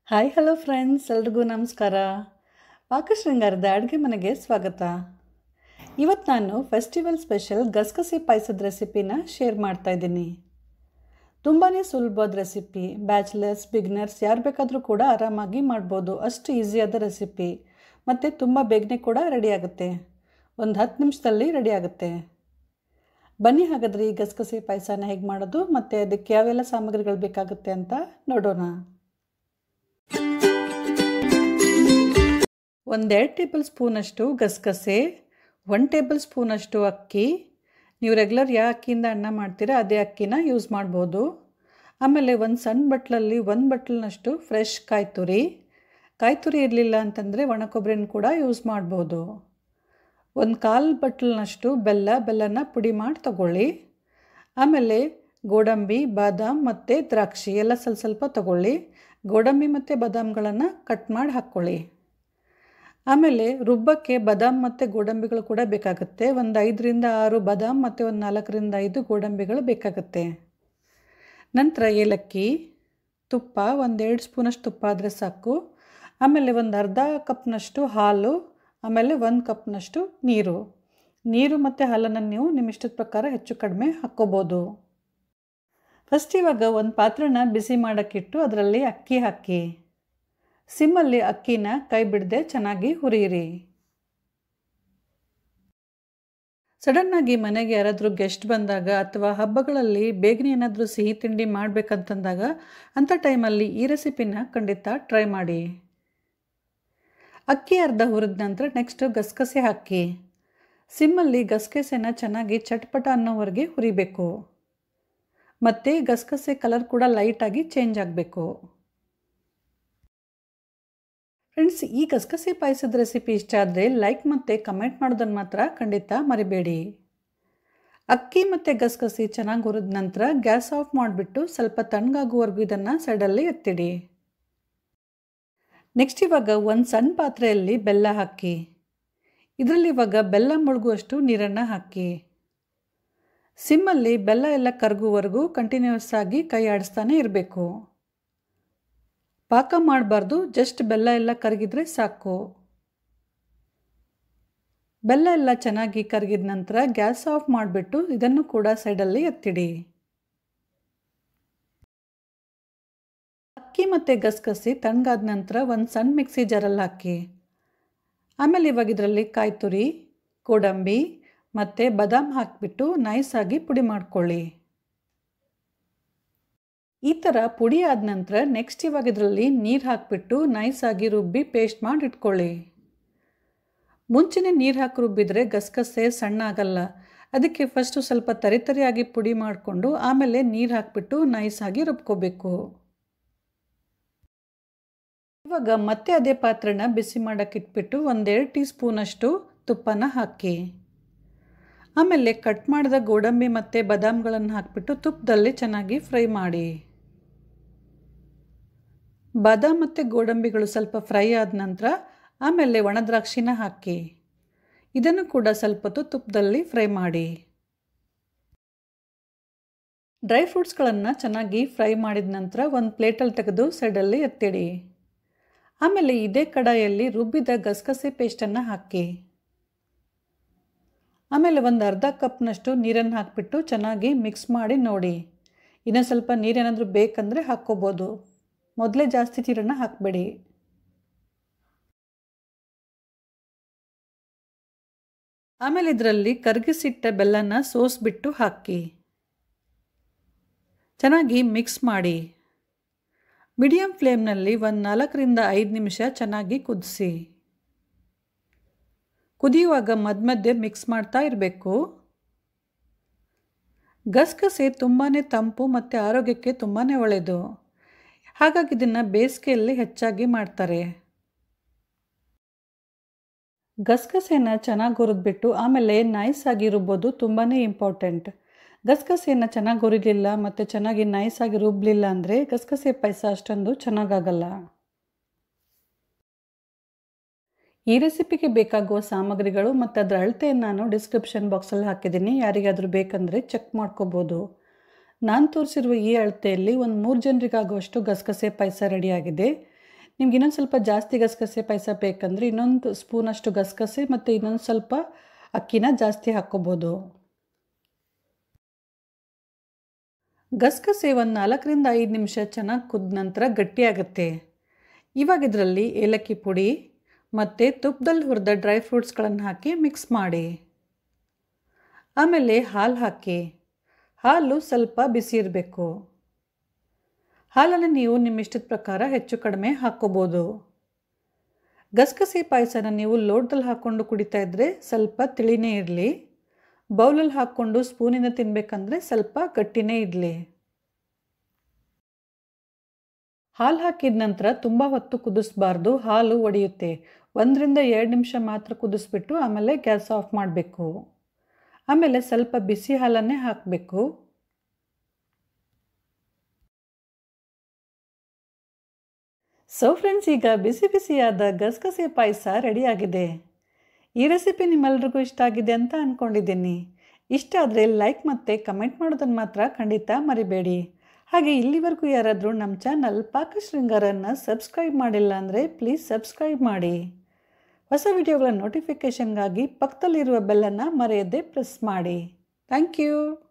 hi hello friends ಎಲ್ರಿಗೂ ನಮಸ್ಕಾರ ಪಾಕಶೃಂಗಾರದ ಅಡುಗೆ ಮನೆಗೆ ಸ್ವಾಗತ ಇವತ್ತು ನಾನು ಫೆಸ್ಟಿವಲ್ ಸ್ಪೆಷಲ್ ಗಸಗಸೆ ಪಾಯಸದ ರೆಸಿಪಿನ ಶೇರ್ ಮಾಡ್ತಾ ಇದ್ದೀನಿ ತುಂಬಾ ಸುಲಭವಾದ ರೆಸಿಪಿ ಬ್ಯಾಚುಲರ್ಸ್ ಬಿಗ್ನರ್ಸ್ ಯಾರು ಬೇಕಾದರೂ ಕೂಡ ಆರಾಮಾಗಿ ಮಾಡ್ಬೋದು ಅಷ್ಟು ಈಸಿಯಾದ ರೆಸಿಪಿ ಮತ್ತು ತುಂಬ ಬೇಗನೆ ಕೂಡ ರೆಡಿ ಆಗುತ್ತೆ ಒಂದು ಹತ್ತು ನಿಮಿಷದಲ್ಲಿ ರೆಡಿ ಆಗುತ್ತೆ ಬನ್ನಿ ಹಾಗಾದರೆ ಈ ಗಸಗಸೆ ಪಾಯಸನ ಹೇಗೆ ಮಾಡೋದು ಮತ್ತು ಅದಕ್ಕೆ ಯಾವೆಲ್ಲ ಸಾಮಗ್ರಿಗಳು ಬೇಕಾಗುತ್ತೆ ಅಂತ ನೋಡೋಣ ಒಂದೆರಡು ಟೇಬಲ್ ಸ್ಪೂನಷ್ಟು ಗಸಗಸೆ ಒನ್ ಟೇಬಲ್ ಸ್ಪೂನಷ್ಟು ಅಕ್ಕಿ ನೀವು ರೆಗ್ಯುಲರ್ ಯಾವ ಅಕ್ಕಿಯಿಂದ ಅನ್ನ ಮಾಡ್ತೀರಾ ಅದೇ ಅಕ್ಕಿನ ಯೂಸ್ ಮಾಡ್ಬೋದು ಆಮೇಲೆ ಒಂದು ಸಣ್ಣ ಬಟ್ಲಲ್ಲಿ ಒಂದು ಬಟ್ಲನಷ್ಟು ಫ್ರೆಶ್ ಕಾಯಿ ತುರಿ ಕಾಯಿ ತುರಿ ಇರಲಿಲ್ಲ ಅಂತಂದರೆ ಒಣ ಕೊಬ್ಬರಿನ ಕೂಡ ಯೂಸ್ ಮಾಡ್ಬೋದು ಒಂದು ಕಾಲು ಬಟ್ಲನಷ್ಟು ಬೆಲ್ಲ ಬೆಲ್ಲನ ಪುಡಿ ಮಾಡಿ ತಗೊಳ್ಳಿ ಆಮೇಲೆ ಗೋಡಂಬಿ ಬಾದಾಮ್ ಮತ್ತು ದ್ರಾಕ್ಷಿ ಎಲ್ಲ ಸ್ವಲ್ಪ ಸ್ವಲ್ಪ ತಗೊಳ್ಳಿ ಗೋಡಂಬಿ ಮತ್ತು ಬಾದಾಮ್ಗಳನ್ನು ಕಟ್ ಮಾಡಿ ಹಾಕ್ಕೊಳ್ಳಿ ಆಮೇಲೆ ರುಬ್ಬಕ್ಕೆ ಬಾದಾಮ್ ಮತ್ತು ಗೋಡಂಬಿಗಳು ಕೂಡ ಬೇಕಾಗುತ್ತೆ ಒಂದು ಐದರಿಂದ ಆರು ಬಾದಾಮ್ ಮತ್ತು ಒಂದು ನಾಲ್ಕರಿಂದ ಐದು ಗೋಡಂಬಿಗಳು ಬೇಕಾಗುತ್ತೆ ನಂತರ ಏಲಕ್ಕಿ ತುಪ್ಪ ಒಂದೆರಡು ಸ್ಪೂನಷ್ಟು ತುಪ್ಪ ಆದರೆ ಸಾಕು ಆಮೇಲೆ ಒಂದು ಅರ್ಧ ಕಪ್ನಷ್ಟು ಹಾಲು ಆಮೇಲೆ ಒಂದು ಕಪ್ನಷ್ಟು ನೀರು ನೀರು ಮತ್ತು ಹಾಲನ್ನು ನೀವು ನಿಮ್ಮ ಇಷ್ಟದ ಪ್ರಕಾರ ಹೆಚ್ಚು ಕಡಿಮೆ ಹಾಕ್ಕೋಬೋದು ಫಸ್ಟ್ ಇವಾಗ ಒಂದು ಪಾತ್ರೆನ ಬಿಸಿ ಮಾಡೋಕ್ಕಿಟ್ಟು ಅದರಲ್ಲಿ ಅಕ್ಕಿ ಹಾಕಿ ಸಿಮ್ಮಲ್ಲಿ ಅಕ್ಕಿನ ಕೈ ಬಿಡದೆ ಚೆನ್ನಾಗಿ ಹುರಿಯಿರಿ ಸಡನ್ನಾಗಿ ಮನೆಗೆ ಯಾರಾದರೂ ಗೆಸ್ಟ್ ಬಂದಾಗ ಅಥವಾ ಹಬ್ಬಗಳಲ್ಲಿ ಬೇಗನೆ ಏನಾದರೂ ಸಿಹಿ ತಿಂಡಿ ಮಾಡಬೇಕಂತಂದಾಗ ಅಂಥ ಟೈಮಲ್ಲಿ ಈ ರೆಸಿಪಿನ ಖಂಡಿತ ಟ್ರೈ ಮಾಡಿ ಅಕ್ಕಿ ಅರ್ಧ ಹುರಿದ ನಂತರ ನೆಕ್ಸ್ಟ್ ಗಸಗಸೆ ಹಾಕಿ ಸಿಮ್ಮಲ್ಲಿ ಗಸಗಸೆನ ಚೆನ್ನಾಗಿ ಚಟ್ಪಟ ಅನ್ನೋವರೆಗೆ ಹುರಿಬೇಕು ಮತ್ತು ಗಸಗಸೆ ಕಲರ್ ಕೂಡ ಲೈಟಾಗಿ ಚೇಂಜ್ ಆಗಬೇಕು ಫ್ರೆಂಡ್ಸ್ ಈ ಗಸಗಸೆ ಪಾಯಸದ ರೆಸಿಪಿ ಇಷ್ಟ ಆದರೆ ಲೈಕ್ ಮತ್ತು ಕಮೆಂಟ್ ಮಾಡೋದನ್ನು ಮಾತ್ರ ಖಂಡಿತ ಮರಿಬೇಡಿ ಅಕ್ಕಿ ಮತ್ತು ಗಸಗಸೆ ಚೆನ್ನಾಗಿ ಹುರಿದ ನಂತರ ಗ್ಯಾಸ್ ಆಫ್ ಮಾಡಿಬಿಟ್ಟು ಸ್ವಲ್ಪ ತಣ್ಣಗಾಗುವವರೆಗೂ ಇದನ್ನು ಸೈಡಲ್ಲಿ ಎತ್ತಿಡಿ ನೆಕ್ಸ್ಟ್ ಇವಾಗ ಒಂದು ಸಣ್ಣ ಪಾತ್ರೆಯಲ್ಲಿ ಬೆಲ್ಲ ಹಾಕಿ ಇದರಲ್ಲಿ ಇವಾಗ ಬೆಲ್ಲ ಮುಳುಗುವಷ್ಟು ನೀರನ್ನು ಹಾಕಿ ಸಿಮ್ಮಲ್ಲಿ ಬೆಲ್ಲ ಎಲ್ಲ ಕರಗುವವರೆಗೂ ಕಂಟಿನ್ಯೂಸ್ ಆಗಿ ಕೈ ಆಡಿಸ್ತಾನೆ ಇರಬೇಕು ಪಾಕ ಮಾಡಬಾರ್ದು ಜಸ್ಟ್ ಬೆಲ್ಲ ಎಲ್ಲ ಕರಗಿದ್ರೆ ಸಾಕು ಬೆಲ್ಲ ಎಲ್ಲ ಚೆನ್ನಾಗಿ ಕರಗಿದ ನಂತರ ಗ್ಯಾಸ್ ಆಫ್ ಮಾಡಿಬಿಟ್ಟು ಇದನ್ನು ಕೂಡ ಸೈಡಲ್ಲಿ ಎತ್ತಿಡಿ ಅಕ್ಕಿ ಮತ್ತು ಗಸಗಸಿ ತಣ್ಣಗಾದ ನಂತರ ಒಂದು ಸಣ್ಣ ಮಿಕ್ಸಿ ಜಾರಲ್ಲಿ ಹಾಕಿ ಆಮೇಲೆ ಇವಾಗ ಇದರಲ್ಲಿ ಕಾಯಿ ತುರಿ ಗೋಡಂಬಿ ಮತ್ತು ಬಾದಾಮ್ ಹಾಕಿಬಿಟ್ಟು ನೈಸಾಗಿ ಪುಡಿ ಮಾಡ್ಕೊಳ್ಳಿ ಈ ಥರ ಪುಡಿ ಆದ ನಂತರ ನೆಕ್ಸ್ಟ್ ಇವಾಗ ಇದರಲ್ಲಿ ನೀರು ಹಾಕಿಬಿಟ್ಟು ನೈಸಾಗಿ ರುಬ್ಬಿ ಪೇಸ್ಟ್ ಮಾಡಿ ಇಟ್ಕೊಳ್ಳಿ ಮುಂಚೆನೇ ನೀರು ಹಾಕಿ ರುಬ್ಬಿದರೆ ಗಸಗಸೆ ಸಣ್ಣ ಆಗಲ್ಲ ಅದಕ್ಕೆ ಫಸ್ಟು ಸ್ವಲ್ಪ ತರಿತರಿಯಾಗಿ ಪುಡಿ ಮಾಡಿಕೊಂಡು ಆಮೇಲೆ ನೀರು ಹಾಕಿಬಿಟ್ಟು ನೈಸಾಗಿ ರುಬ್ಕೋಬೇಕು ಇವಾಗ ಮತ್ತೆ ಅದೇ ಪಾತ್ರೆನ ಬಿಸಿ ಮಾಡೋಕ್ಕೆ ಇಟ್ಬಿಟ್ಟು ಒಂದೆರಡು ಟೀ ಸ್ಪೂನಷ್ಟು ತುಪ್ಪನ ಹಾಕಿ ಆಮೇಲೆ ಕಟ್ ಮಾಡಿದ ಗೋಡಂಬಿ ಮತ್ತು ಬಾದಾಮ್ಗಳನ್ನು ಹಾಕಿಬಿಟ್ಟು ತುಪ್ಪದಲ್ಲಿ ಚೆನ್ನಾಗಿ ಫ್ರೈ ಮಾಡಿ ಬಾದಾಮ್ ಮತ್ತು ಗೋಡಂಬಿಗಳು ಸ್ವಲ್ಪ ಫ್ರೈ ಆದ ನಂತರ ಆಮೇಲೆ ಒಣ ದ್ರಾಕ್ಷಿನ ಹಾಕಿ ಇದನ್ನು ಕೂಡ ಸ್ವಲ್ಪ ಹೊತ್ತು ತುಪ್ಪದಲ್ಲಿ ಫ್ರೈ ಮಾಡಿ ಡ್ರೈ ಫ್ರೂಟ್ಸ್ಗಳನ್ನು ಚೆನ್ನಾಗಿ ಫ್ರೈ ಮಾಡಿದ ನಂತರ ಒಂದು ಪ್ಲೇಟಲ್ಲಿ ತೆಗೆದು ಸೈಡಲ್ಲಿ ಎತ್ತಿಡಿ ಆಮೇಲೆ ಇದೇ ಕಡಾಯಲ್ಲಿ ರುಬ್ಬಿದ ಗಸಗಸೆ ಪೇಸ್ಟನ್ನು ಹಾಕಿ ಆಮೇಲೆ ಒಂದು ಅರ್ಧ ಕಪ್ನಷ್ಟು ನೀರನ್ನು ಹಾಕಿಬಿಟ್ಟು ಚೆನ್ನಾಗಿ ಮಿಕ್ಸ್ ಮಾಡಿ ನೋಡಿ ಇನ್ನೂ ಸ್ವಲ್ಪ ನೀರೇನಾದರೂ ಬೇಕಂದರೆ ಹಾಕ್ಕೋಬೋದು ಮೊದಲೇ ಜಾಸ್ತಿ ನೀರನ್ನು ಹಾಕಬೇಡಿ ಆಮೇಲೆ ಇದರಲ್ಲಿ ಕರಗಿಸಿಟ್ಟ ಬೆಲ್ಲನ ಸೋಸ್ಬಿಟ್ಟು ಹಾಕಿ ಚೆನ್ನಾಗಿ ಮಿಕ್ಸ್ ಮಾಡಿ ಮೀಡಿಯಮ್ ಫ್ಲೇಮ್ನಲ್ಲಿ ಒಂದು ನಾಲ್ಕರಿಂದ ಐದು ನಿಮಿಷ ಚೆನ್ನಾಗಿ ಕುದಿಸಿ ಕುದಿಯುವಾಗ ಮಧ್ಯ ಮಧ್ಯೆ ಮಿಕ್ಸ್ ಮಾಡ್ತಾ ಇರಬೇಕು ಗಸಗಸೆ ತುಂಬಾ ತಂಪು ಮತ್ತು ಆರೋಗ್ಯಕ್ಕೆ ತುಂಬಾ ಒಳ್ಳೆಯದು ಹಾಗಾಗಿ ಇದನ್ನು ಬೇಸಿಗೆಯಲ್ಲಿ ಹೆಚ್ಚಾಗಿ ಮಾಡ್ತಾರೆ ಗಸಗಸೆನ ಚೆನ್ನಾಗಿ ಹುರಿದ್ಬಿಟ್ಟು ಆಮೇಲೆ ನೈಸಾಗಿ ರುಬ್ಬೋದು ತುಂಬಾ ಇಂಪಾರ್ಟೆಂಟ್ ಗಸಗಸೆಯನ್ನು ಚೆನ್ನಾಗಿ ಹುರಿಲಿಲ್ಲ ಮತ್ತು ಚೆನ್ನಾಗಿ ನೈಸಾಗಿ ರುಬ್ಬಲಿಲ್ಲ ಅಂದರೆ ಗಸಗಸೆ ಪಾಯಸ ಅಷ್ಟೊಂದು ಚೆನ್ನಾಗಾಗಲ್ಲ ಈ ರೆಸಿಪಿಗೆ ಬೇಕಾಗುವ ಸಾಮಗ್ರಿಗಳು ಮತ್ತು ಅದರ ಅಳತೆಯನ್ನು ನಾನು ಡಿಸ್ಕ್ರಿಪ್ಷನ್ ಬಾಕ್ಸಲ್ಲಿ ಹಾಕಿದ್ದೀನಿ ಯಾರಿಗಾದರೂ ಬೇಕಂದರೆ ಚೆಕ್ ಮಾಡ್ಕೋಬೋದು ನಾನು ತೋರಿಸಿರುವ ಈ ಅಳತೆಯಲ್ಲಿ ಒಂದು ಮೂರು ಜನರಿಗಾಗುವಷ್ಟು ಗಸಗಸೆ ಪಾಯಸ ರೆಡಿಯಾಗಿದೆ ನಿಮ್ಗೆ ಇನ್ನೊಂದು ಸ್ವಲ್ಪ ಜಾಸ್ತಿ ಗಸಗಸೆ ಪಾಯಸ ಬೇಕಂದರೆ ಇನ್ನೊಂದು ಸ್ಪೂನಷ್ಟು ಗಸಗಸೆ ಮತ್ತು ಇನ್ನೊಂದು ಸ್ವಲ್ಪ ಅಕ್ಕಿನ ಜಾಸ್ತಿ ಹಾಕ್ಕೋಬೋದು ಗಸಗಸೆ ಒಂದು ನಾಲ್ಕರಿಂದ ಐದು ನಿಮಿಷ ಚೆನ್ನಾಗಿ ಕುದ್ದ ನಂತರ ಗಟ್ಟಿಯಾಗುತ್ತೆ ಇವಾಗ ಇದರಲ್ಲಿ ಏಲಕ್ಕಿ ಪುಡಿ ಮತ್ತು ತುಪ್ಪದಲ್ಲಿ ಹುರಿದ ಡ್ರೈ ಫ್ರೂಟ್ಸ್ಗಳನ್ನು ಹಾಕಿ ಮಿಕ್ಸ್ ಮಾಡಿ ಆಮೇಲೆ ಹಾಲು ಹಾಕಿ ಹಾಲು ಸ್ವಲ್ಪ ಬಿಸಿ ಇರಬೇಕು ಹಾಲನ್ನು ನೀವು ನಿಮ್ಮ ಇಷ್ಟದ ಪ್ರಕಾರ ಹೆಚ್ಚು ಕಡಿಮೆ ಹಾಕ್ಕೋಬೋದು ಗಸಗಸೆ ಪಾಯಸನ ನೀವು ಲೋಟದಲ್ಲಿ ಹಾಕ್ಕೊಂಡು ಕುಡಿತಾ ಇದ್ದರೆ ಸ್ವಲ್ಪ ತಿಳಿನೇ ಇರಲಿ ಬೌಲಲ್ಲಿ ಹಾಕ್ಕೊಂಡು ಸ್ಪೂನಿಂದ ತಿನ್ನಬೇಕಂದ್ರೆ ಸ್ವಲ್ಪ ಗಟ್ಟಿನೇ ಇರಲಿ ಹಾಲು ಹಾಕಿದ ನಂತರ ತುಂಬ ಹೊತ್ತು ಕುದಿಸ್ಬಾರ್ದು ಹಾಲು ಒಡೆಯುತ್ತೆ ಒಂದರಿಂದ ಎರಡು ನಿಮಿಷ ಮಾತ್ರ ಕುದಿಸ್ಬಿಟ್ಟು ಆಮೇಲೆ ಗ್ಯಾಸ್ ಆಫ್ ಮಾಡಬೇಕು ಆಮೇಲೆ ಸ್ವಲ್ಪ ಬಿಸಿ ಹಾಲನ್ನೇ ಹಾಕಬೇಕು ಸೊ ಫ್ರೆಂಡ್ಸ್ ಈಗ ಬಿಸಿ ಬಿಸಿಯಾದ ಗಸಗಸೆ ಪಾಯಸ ರೆಡಿಯಾಗಿದೆ ಈ ರೆಸಿಪಿ ನಿಮ್ಮೆಲ್ರಿಗೂ ಇಷ್ಟ ಆಗಿದೆ ಅಂತ ಅಂದ್ಕೊಂಡಿದ್ದೀನಿ ಇಷ್ಟ ಆದರೆ ಲೈಕ್ ಮತ್ತು ಕಮೆಂಟ್ ಮಾಡೋದನ್ನು ಮಾತ್ರ ಖಂಡಿತ ಮರಿಬೇಡಿ ಹಾಗೆ ಇಲ್ಲಿವರೆಗೂ ಯಾರಾದರೂ ನಮ್ಮ ಚಾನಲ್ ಪಾಕ ಶೃಂಗಾರನ್ನು ಸಬ್ಸ್ಕ್ರೈಬ್ ಮಾಡಿಲ್ಲ ಅಂದರೆ ಪ್ಲೀಸ್ ಸಬ್ಸ್ಕ್ರೈಬ್ ಮಾಡಿ ಹೊಸ ವಿಡಿಯೋಗಳ ನೋಟಿಫಿಕೇಷನ್ಗಾಗಿ ಪಕ್ಕದಲ್ಲಿರುವ ಬೆಲ್ಲನ್ನು ಮರೆಯದೆ ಪ್ರೆಸ್ ಮಾಡಿ ಥ್ಯಾಂಕ್ ಯು